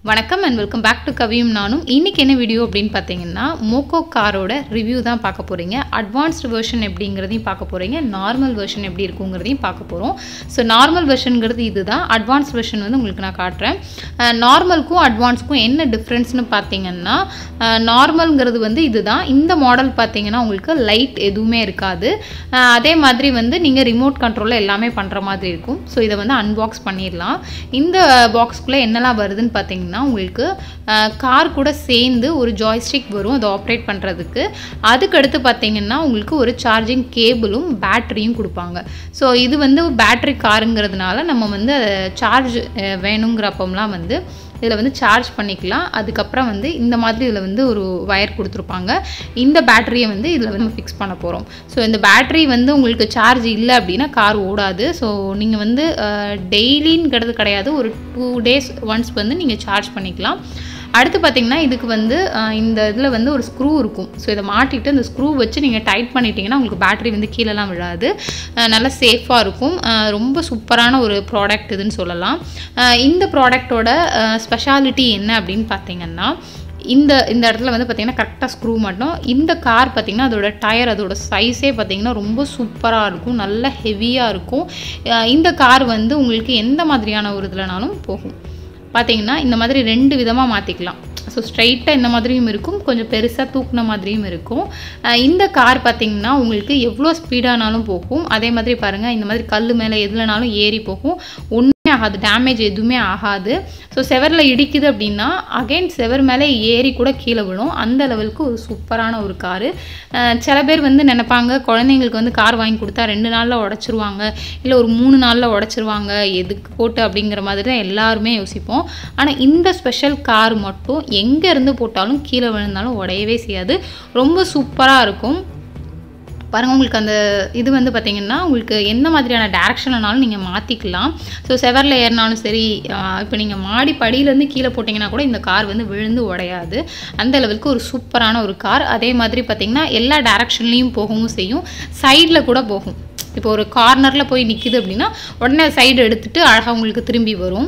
வணக்கம் and welcome back to கவியும் நானும் இன்றைக்கி என்ன வீடியோ அப்படின்னு பார்த்தீங்கன்னா மோக்கோ காரோட ரிவ்யூ தான் பார்க்க போகிறீங்க அட்வான்ஸ்டு வெர்ஷன் எப்படிங்கிறதையும் பார்க்க போகிறீங்க நார்மல் வெர்ஷன் எப்படி இருக்குங்கிறதையும் பார்க்க போகிறோம் ஸோ நார்மல் வெர்ஷனுங்கிறது இதுதான் அட்வான்ஸ் வெர்ஷன் வந்து உங்களுக்கு நான் காட்டுறேன் நார்மலுக்கும் அட்வான்ஸ்க்கும் என்ன டிஃப்ரென்ஸ்னு பார்த்தீங்கன்னா நார்மல்ங்கிறது வந்து இதுதான் இந்த மாடல் பார்த்தீங்கன்னா உங்களுக்கு லைட் எதுவுமே இருக்காது அஹ் அதே மாதிரி வந்து நீங்கள் ரிமோட் கண்ட்ரோலில் எல்லாமே பண்ணுற மாதிரி இருக்கும் ஸோ இதை வந்து அன்பாக்ஸ் பண்ணிடலாம் இந்த பாக்ஸ்க்குள்ளே என்னெல்லாம் வருதுன்னு பார்த்தீங்கன்னா உங்களுக்கு கார் கூட சேர்ந்து ஒரு ஜாய்ஸ்டிக் வரும் அதை ஆப்ரேட் பண்ணுறதுக்கு அதுக்கடுத்து பார்த்தீங்கன்னா உங்களுக்கு ஒரு சார்ஜிங் கேபிளும் பேட்டரியும் கொடுப்பாங்க ஸோ இது வந்து பேட்டரி காருங்கிறதுனால நம்ம வந்து சார்ஜ் வேணுங்கிறப்பம்லாம் வந்து இதில் வந்து சார்ஜ் பண்ணிக்கலாம் அதுக்கப்புறம் வந்து இந்த மாதிரி இதில் வந்து ஒரு ஒயர் கொடுத்துருப்பாங்க இந்த பேட்டரியை வந்து இதில் வந்து நம்ம ஃபிக்ஸ் பண்ண போகிறோம் ஸோ இந்த பேட்டரி வந்து உங்களுக்கு சார்ஜ் இல்லை அப்படின்னா கார் ஓடாது ஸோ நீங்கள் வந்து டெய்லிங்கிறது கிடையாது ஒரு டூ டேஸ் ஒன்ஸ் வந்து நீங்கள் சார்ஜ் பண்ணிக்கலாம் அடுத்து பார்த்தீங்கன்னா இதுக்கு வந்து அஹ், இந்த இதில் வந்து ஒரு ஸ்க்ரூ இருக்கும் ஸோ இதை மாட்டிட்டு அந்த ஸ்க்ரூ வச்சு நீங்கள் டைட் பண்ணிட்டீங்கன்னா உங்களுக்கு பேட்டரி வந்து கீழெல்லாம் விழாது அஹ், நல்லா சேஃபாக இருக்கும் அஹ், ரொம்ப சூப்பரான ஒரு ப்ராடக்ட் இதுன்னு சொல்லலாம் அஹ், இந்த ப்ராடக்டோட ஸ்பெஷாலிட்டி என்ன அப்படின்னு பார்த்தீங்கன்னா இந்த இந்த இடத்துல வந்து பார்த்திங்கன்னா கரெக்டாக ஸ்க்ரூ மட்டும் இந்த கார் பார்த்திங்கன்னா அதோட டயர் அதோட சைஸே பார்த்திங்கன்னா ரொம்ப சூப்பராக இருக்கும் நல்ல ஹெவியாக இருக்கும் அஹ் இந்த கார் வந்து உங்களுக்கு எந்த மாதிரியான ஒரு இதுலனாலும் போகும் பார்த்தீங்கன்னா இந்த மாதிரி ரெண்டு விதமாக மாற்றிக்கலாம் ஸோ ஸ்ட்ரைட்டாக இந்த மாதிரியும் இருக்கும் கொஞ்சம் பெருசாக தூக்குன மாதிரியும் இருக்கும் அஹ் இந்த கார் பார்த்தீங்கன்னா உங்களுக்கு எவ்வளோ ஸ்பீடானாலும் போகும் அதே மாதிரி பாருங்கள் இந்த மாதிரி கல் மேலே எதுலனாலும் ஏறி போகும் ஒன்றுமே ஆகாது டேமேஜ் எதுவுமே ஆகாது ஸோ செவரில் இடிக்குது அப்படின்னா அகைன் செவர் மேலே ஏறி கூட கீழே விழும் அந்த லெவலுக்கு ஒரு சூப்பரான ஒரு காரு சில பேர் வந்து நினைப்பாங்க குழந்தைங்களுக்கு வந்து கார் வாங்கி கொடுத்தா ரெண்டு நாளில் உடச்சிருவாங்க இல்லை ஒரு மூணு நாளில் உடச்சிருவாங்க எதுக்கு போட்டு அப்படிங்கிற மாதிரி தான் எல்லாருமே யோசிப்போம் ஆனால் இந்த ஸ்பெஷல் கார் மட்டும் எங்கே இருந்து போட்டாலும் கீழே விழுந்தாலும் உடையவே செய்யாது ரொம்ப சூப்பராக இருக்கும் பாருங்கள் உங்களுக்கு அந்த இது வந்து பார்த்தீங்கன்னா உங்களுக்கு எந்த மாதிரியான டேரக்ஷன்லனாலும் நீங்கள் மாற்றிக்கலாம் ஸோ செவரில் ஏறினாலும் சரி இப்போ நீங்கள் மாடி படியிலேருந்து கீழே போட்டிங்கன்னா கூட இந்த கார் வந்து விழுந்து உடையாது அந்த லெவலுக்கு ஒரு சூப்பரான ஒரு கார் அதே மாதிரி பார்த்தீங்கன்னா எல்லா டேரக்ஷன்லேயும் போகவும் செய்யும் சைடில் கூட போகும் இப்போ ஒரு கார்னரில் போய் நிற்கிது அப்படின்னா உடனே சைடு எடுத்துட்டு அழகாக உங்களுக்கு திரும்பி வரும்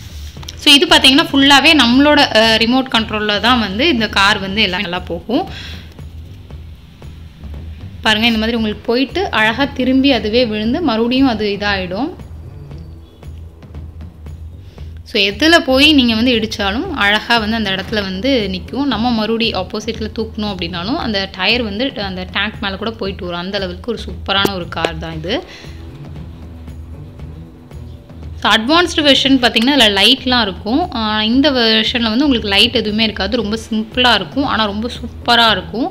ஸோ இது பார்த்தீங்கன்னா ஃபுல்லாகவே நம்மளோட ரிமோட் கண்ட்ரோலில் தான் வந்து இந்த கார் வந்து எல்லாம் நல்லா போகும் பாருங்கள் இந்த மாதிரி உங்களுக்கு போயிட்டு அழகாக திரும்பி அதுவே விழுந்து மறுபடியும் அது இதாகிடும் ஸோ எதில் போய் நீங்கள் வந்து இடித்தாலும் அழகாக வந்து அந்த இடத்துல வந்து நிற்கும் நம்ம மறுபடி ஆப்போசிட்டில் தூக்கணும் அப்படின்னாலும் அந்த டயர் வந்து அந்த டேங்க் மேலே கூட போயிட்டு வரும் அந்த லெவலுக்கு ஒரு சூப்பரான ஒரு கார் தான் இது ஸோ அட்வான்ஸ்டு வெர்ஷன் பார்த்தீங்கன்னா அதில் லைட்லாம் இருக்கும் ஆஹ் இந்த வெர்ஷனில் வந்து உங்களுக்கு லைட் எதுவுமே இருக்காது ரொம்ப சிம்பிளாக இருக்கும் ஆனால் ரொம்ப சூப்பராக இருக்கும்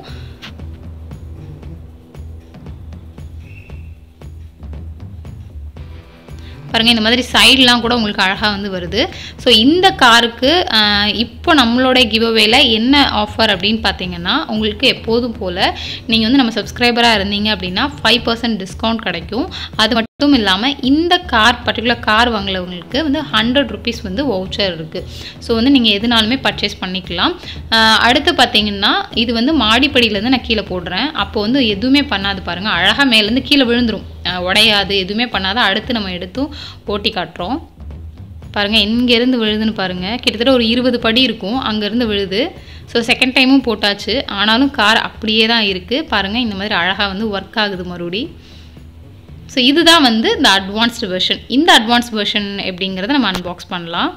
பாருங்கள் இந்த மாதிரி சைட்லாம் கூட உங்களுக்கு அழகாக வந்து வருது ஸோ இந்த காருக்கு இப்போ நம்மளோட கிவ்அவேல என்ன ஆஃபர் அப்படின்னு பார்த்தீங்கன்னா உங்களுக்கு எப்போதும் போல் நீங்கள் வந்து நம்ம சப்ஸ்கிரைபராக இருந்தீங்க அப்படின்னா ஃபைவ் பர்சன்ட் டிஸ்கவுண்ட் கிடைக்கும் அது மட்டும் இல்லாமல் இந்த கார் பர்டிகுலர் கார் வாங்குறவங்களுக்கு வந்து ஹண்ட்ரட் ருபீஸ் வந்து வவுச்சர் இருக்குது ஸோ வந்து நீங்கள் எதுனாலுமே பர்ச்சேஸ் பண்ணிக்கலாம் ஆஹ் அடுத்து பார்த்தீங்கன்னா இது வந்து மாடிப்படியிலேருந்து நான் கீழே போடுறேன் அப்போ வந்து எதுவுமே பண்ணாது பாருங்கள் அழகாக மேலேருந்து கீழே விழுந்துரும் ஆஹ் உடையாது எதுவுமே பண்ணாத அடுத்து நம்ம எடுத்தும் ஓட்டி காட்டுறோம் பாருங்கள் எங்கேருந்து விழுதுன்னு பாருங்கள் கிட்டத்தட்ட ஒரு இருபது படி இருக்கும் அங்கேருந்து விழுது ஸோ செகண்ட் டைமும் போட்டாச்சு ஆனாலும் கார் அப்படியே தான் இருக்குது பாருங்கள் இந்த மாதிரி அழகாக வந்து ஒர்க் ஆகுது மறுபடி ஸோ இதுதான் வந்து இந்த அட்வான்ஸ்டு வெர்ஷன் இந்த அட்வான்ஸ் வெர்ஷன் எப்படிங்கிறத நம்ம அன்பாக்ஸ் பண்ணலாம்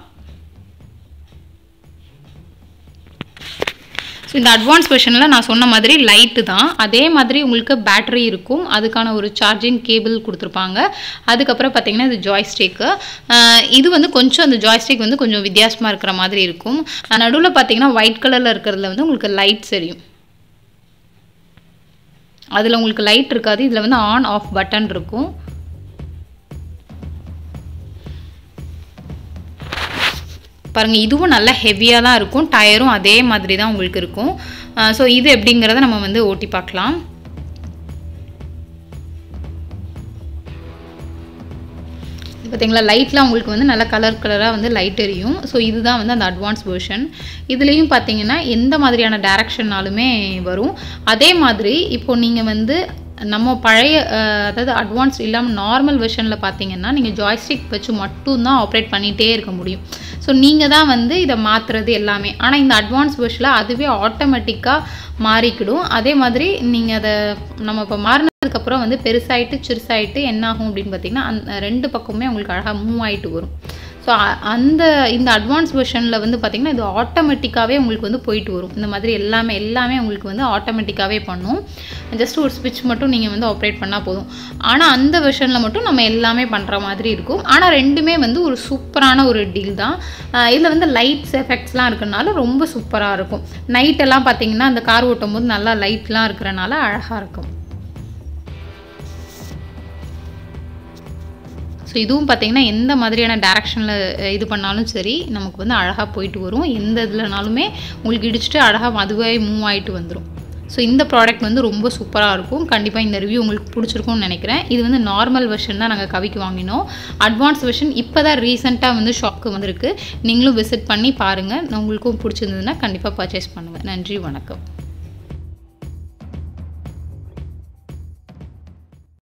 ஸோ இந்த அட்வான்ஸ் வெர்ஷனில் நான் சொன்ன மாதிரி லைட்டு தான் அதே மாதிரி உங்களுக்கு பேட்டரி இருக்கும் அதுக்கான ஒரு சார்ஜிங் கேபிள் கொடுத்துருப்பாங்க அதுக்கப்புறம் பார்த்தீங்கன்னா இது ஜாய்ஸ்டிக்கு இது வந்து கொஞ்சம் அந்த ஜாய்ஸ்டிக் வந்து கொஞ்சம் வித்தியாசமாக இருக்கிற மாதிரி இருக்கும் நடுவில் பார்த்தீங்கன்னா ஒயிட் கலரில் இருக்கிறதுல வந்து உங்களுக்கு லைட் தெரியும் அதில் உங்களுக்கு லைட் இருக்காது இதில் வந்து ஆன் ஆஃப் பட்டன் இருக்கும் பாருங்கள் இதுவும் நல்லா ஹெவியாக தான் இருக்கும் டயரும் அதே மாதிரி தான் உங்களுக்கு இருக்கும் ஸோ இது எப்படிங்கிறத நம்ம வந்து ஓட்டி பார்க்கலாம் பார்த்தீங்களா லைட்லாம் உங்களுக்கு வந்து நல்ல கலர் கலராக வந்து லைட் எரியும் ஸோ இதுதான் வந்து அந்த அட்வான்ஸ் வெர்ஷன் இதுலேயும் பார்த்தீங்கன்னா எந்த மாதிரியான டேரக்ஷன்னாலுமே வரும் அதே மாதிரி இப்போ நீங்கள் வந்து நம்ம பழைய அஹ், அதாவது அட்வான்ஸ் இல்லாமல் நார்மல் வெர்ஷனில் பார்த்தீங்கன்னா நீங்கள் ஜாய்ஸ்டிக் வச்சு மட்டும்தான் ஆப்ரேட் பண்ணிகிட்டே இருக்க முடியும் ஸோ நீங்கள் தான் வந்து இதை மாற்றுறது எல்லாமே ஆனால் இந்த அட்வான்ஸ் வெர்ஷனில் அதுவே ஆட்டோமேட்டிக்காக மாறிக்கிடும் அதே மாதிரி நீங்கள் அதை நம்ம இப்போ மாறினதுக்கப்புறம் வந்து பெருசாயிட்டு சிறுசாயிட்டு என்ன ஆகும் அப்படின்னு பார்த்தீங்கன்னா அந்த ரெண்டு பக்கமுமே உங்களுக்கு அழகாக மூவ் ஆகிட்டு வரும் ஸோ அந்த இந்த அட்வான்ஸ் வெர்ஷனில் வந்து பார்த்திங்கன்னா இது ஆட்டோமேட்டிக்காகவே உங்களுக்கு வந்து போயிட்டு வரும் இந்த மாதிரி எல்லாமே எல்லாமே உங்களுக்கு வந்து ஆட்டோமேட்டிக்காகவே பண்ணும் ஜஸ்ட் ஒரு ஸ்விட்ச் மட்டும் நீங்கள் வந்து ஆப்ரேட் பண்ணால் போதும் ஆனால் அந்த வெர்ஷனில் மட்டும் நம்ம எல்லாமே பண்ணுற மாதிரி இருக்கும் ஆனால் ரெண்டுமே வந்து ஒரு சூப்பரான ஒரு டீல் தான் இதில் வந்து லைட்ஸ் எஃபெக்ட்ஸ்லாம் இருக்கிறனால ரொம்ப சூப்பராக இருக்கும் நைட்டெல்லாம் பார்த்தீங்கன்னா அந்த கார் ஓட்டும் போது நல்லா லைட்லாம் இருக்கிறனால அழகாக இருக்கும் ஸோ இதுவும் பார்த்தீங்கன்னா எந்த மாதிரியான டேரக்ஷனில் இது பண்ணாலும் சரி நமக்கு வந்து அழகாக போயிட்டு வரும் எந்த இதுலனாலுமே உங்களுக்கு இடிச்சுட்டு அழகாக அதுவே மூவ் ஆகிட்டு வந்துடும் ஸோ இந்த ப்ராடக்ட் வந்து ரொம்ப சூப்பராக இருக்கும் கண்டிப்பாக இந்த ரிவ்யூ உங்களுக்கு பிடிச்சிருக்கும்னு நினைக்கிறேன் இது வந்து நார்மல் வெர்ஷன் தான் நாங்கள் கவிக்கு வாங்கினோம் அட்வான்ஸ் வெர்ஷன் இப்போ தான் ரீசெண்டாக வந்து ஷாப்க்கு வந்திருக்கு நீங்களும் விசிட் பண்ணி பாருங்கள் உங்களுக்கும் பிடிச்சிருந்ததுன்னா கண்டிப்பாக பர்ச்சேஸ் பண்ணுங்கள் நன்றி வணக்கம்